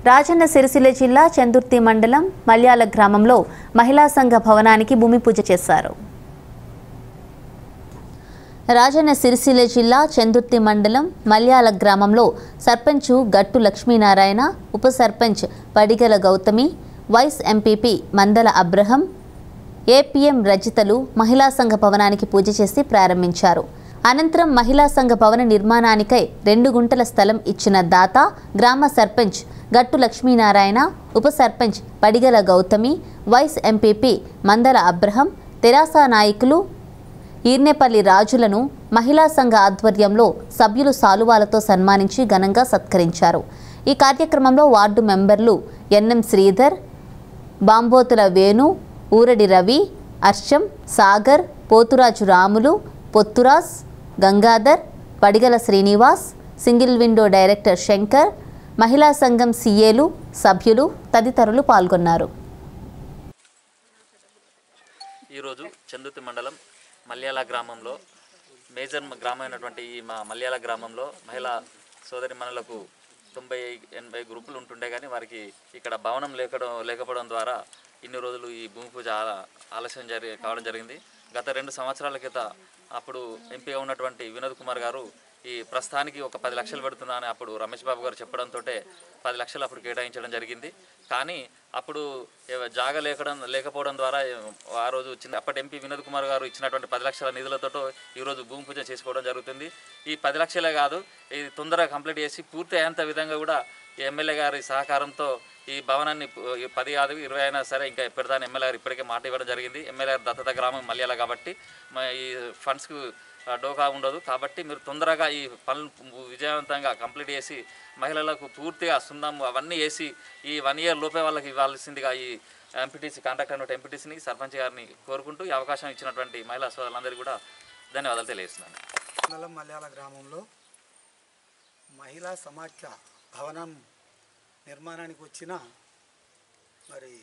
రాజన్న సిరిసిల్ల జిల్లా చందుర్తి మండలం మల్యాల గ్రామంలో మహిళా సంఘ భవనానికి భూమి పూజ చేశారు రాజన్న సిరిసిల్ల జిల్లా చందుర్తి మండలం మల్యాల గ్రామంలో సర్పంచు గట్టు లక్ష్మీనారాయణ ఉప sarpanch Padigala Gautami vice MPP Mandala Abraham APM రజితలు మహిళా సంఘ భవనానికి పూజ చేసి ప్రారంభించారు అనంతరం మహిళా సంఘ భవన నిర్మాణానికై రెండు గుంటల స్థలం ఇచ్చిన దాత గ్రామ సర్పంచ్ గట్టు లక్ష్మీనారాయణ ఉప sarpanch Padigala Gautami vice MPP Mandala Abraham తెరాస నాయకులు ఈర్నేపల్లి రాజులను మహిళా సంఘ ఆధ్వర్యంలో సభ్యులు సాలువాలతో సన్మానించి ఘనంగా సత్కరించారు ఈ కార్యక్రమంలో వార్డు మెంబర్లు NM Sridhar Bambothula Venu Uradi Ravi Arsham Sagar Poturaju Ramulu Pothuraj Gangadhar Padigala Srinivas single window director Shankar మహిళా సంఘం సీఏలు సభ్యులు తదితరులు పాల్గొన్నారు ఈరోజు చందుతి మండలం మల్యాల గ్రామంలో మేజర్ గ్రామం అయినటువంటి ఈ మా మల్యాల గ్రామంలో మహిళా సోదరి మనలకు తొంభై ఎనభై గ్రూపులు ఉంటుండే కానీ వారికి ఇక్కడ భవనం లేకడం లేకపోవడం ద్వారా ఇన్ని రోజులు ఈ భూమి పూజ ఆల- ఆలస్యం జరి కావడం జరిగింది గత రెండు సంవత్సరాల క్రితం అప్పుడు ఎంపీగా ఉన్నటువంటి వినోద్ కుమార్ గారు ఈ ప్రస్తుతానికి ఒక పది లక్షలు పెడుతున్నా అని అప్పుడు రమేష్ బాబు గారు చెప్పడంతో పది లక్షలు అప్పుడు కేటాయించడం జరిగింది కానీ అప్పుడు ఏ- జాగ లేకడం లేకపోవడం ద్వారా ఏ- ఆ రోజు చిన్న అప్పటి ఎంపీ వినోద్ కుమార్ గారు ఇచ్చినటువంటి పది లక్షల నిధులతో ఈరోజు భూమి పూజ చేసుకోవడం జరుగుతుంది ఈ పది లక్షలే కాదు ఇది తొందరగా కంప్లీట్ చేసి పూర్తి అయ్యేంత విధంగా కూడా ఈ ఎమ్మెల్యే గారి సహకారంతో ఈ భవనాన్ని పు- ఈ పది కాదు ఇరవై అయినా సరే ఇంకా పెడతాను ఎమ్మెల్యే గారు ఇప్పటికే మాట ఇవ్వడం జరిగింది ఎమ్మెల్యే గారు దత్తత గ్రామం మల్యాల కాబట్టి మా ఈ ఫండ్స్కు ఆ, డోకా ఉండదు కాబట్టి మీరు తొందరగా ఈ పనులు విజయవంతంగా కంప్లీట్ చేసి మహిళలకు పూర్తిగా సున్నం అవన్నీ వేసి ఈ వన్ ఇయర్ లోపే వాళ్ళకి ఇవ్వాల్సిందిగా ఈ ఎంపీటీసీ కాంటాక్ట్ అయినటువంటి ఎంపీటీసీని సర్పంచ్ గారిని కోరుకుంటూ ఈ అవకాశం ఇచ్చినటువంటి మహిళా సోదరులందరికీ కూడా ధన్యవాదాలు తెలియజేస్తున్నాను మండలం మలయాళ గ్రామంలో మహిళా సమాఖ్య భవనం నిర్మాణానికి వచ్చిన మరి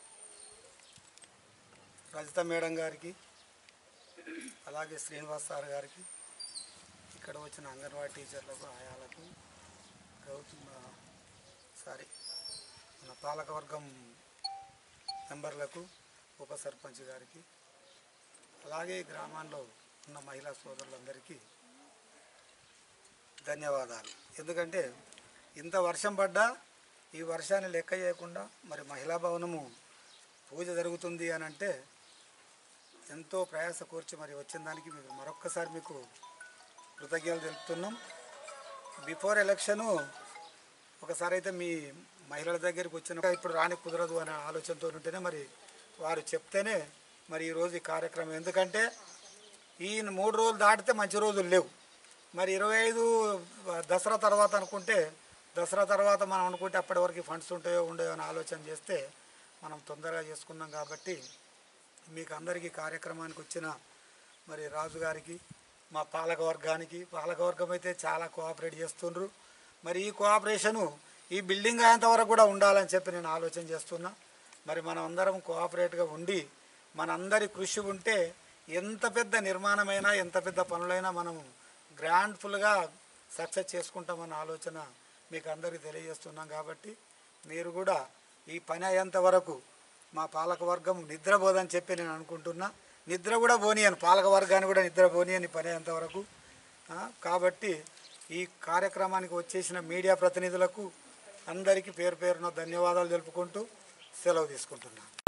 రజిత మేడం గారికి అలాగే శ్రీనివాస్ సార్ గారికి ఇక్కడ వచ్చిన అంగన్వాడీ టీచర్లకు ఆయాలకు గౌతమ సారీ మన పాలకవర్గం మెంబర్లకు ఉప సర్పంచ్ గారికి అలాగే ఈ గ్రామాల్లో ఉన్న మహిళా సోదరులందరికీ ధన్యవాదాలు ఎందుకంటే ఇంత వర్షం పడ్డా ఈ వర్షాన్ని లెక్క చేయకుండా మరి మహిళా భవనము పూజ జరుగుతుంది అని అంటే ఎంతో ప్రయాస కూర్చి మరి వచ్చిన దానికి మీకు మరొక్కసారి మీకు కృతజ్ఞతలు తెలుపుతున్నాం బిఫోర్ ఎలక్షను ఒకసారి అయితే మీ మహిళల దగ్గరికి వచ్చిన ఇప్పుడు రాని కుదరదు అనే ఆలోచనతో ఉంటేనే మరి వారు చెప్తేనే మరి ఈరోజు ఈ కార్యక్రమం ఎందుకంటే ఈ మూడు రోజులు దాటితే మంచి రోజులు లేవు మరి ఇరవై ఐదు దసరా తర్వాత అనుకుంటే దసరా తర్వాత మనం అనుకుంటే అప్పటి వరకు ఫండ్స్ ఉంటాయో ఉండయో అని ఆలోచన చేస్తే మనం తొందరగా చేసుకున్నాం కాబట్టి మీకు అందరికీ కార్యక్రమానికి వచ్చిన మరి రాజు గారికి మా పాలక వర్గానికి పాలక వర్గం అయితే చాలా కోఆపరేట్ చేస్తుండ్రు మరి ఈ కోఆపరేషను ఈ బిల్డింగ్ అయ్యేంత వరకు కూడా ఉండాలని చెప్పి నేను ఆలోచన చేస్తున్నా మరి మనం అందరం కోఆపరేట్గా ఉండి మనందరి కృషి ఉంటే ఎంత పెద్ద నిర్మాణమైనా ఎంత పెద్ద పనులైనా మనం గ్రాండ్ఫుల్గా సక్సెస్ చేసుకుంటామన్న ఆలోచన మీకు అందరికీ తెలియజేస్తున్నాం కాబట్టి మీరు కూడా ఈ పని అయ్యేంత వరకు మా పాలక వర్గం నిద్రపోదని చెప్పి నేను అనుకుంటున్నా నిద్ర కూడా పోనీయను పాలక వర్గాన్ని కూడా నిద్ర పోనీయని పని అయ్యేంత వరకు ఆ, కాబట్టి ఈ కార్యక్రమానికి వచ్చేసిన మీడియా ప్రతినిధులకు అందరికీ పేరు పేరున ధన్యవాదాలు తెలుపుకుంటూ సెలవు తీసుకుంటున్నాను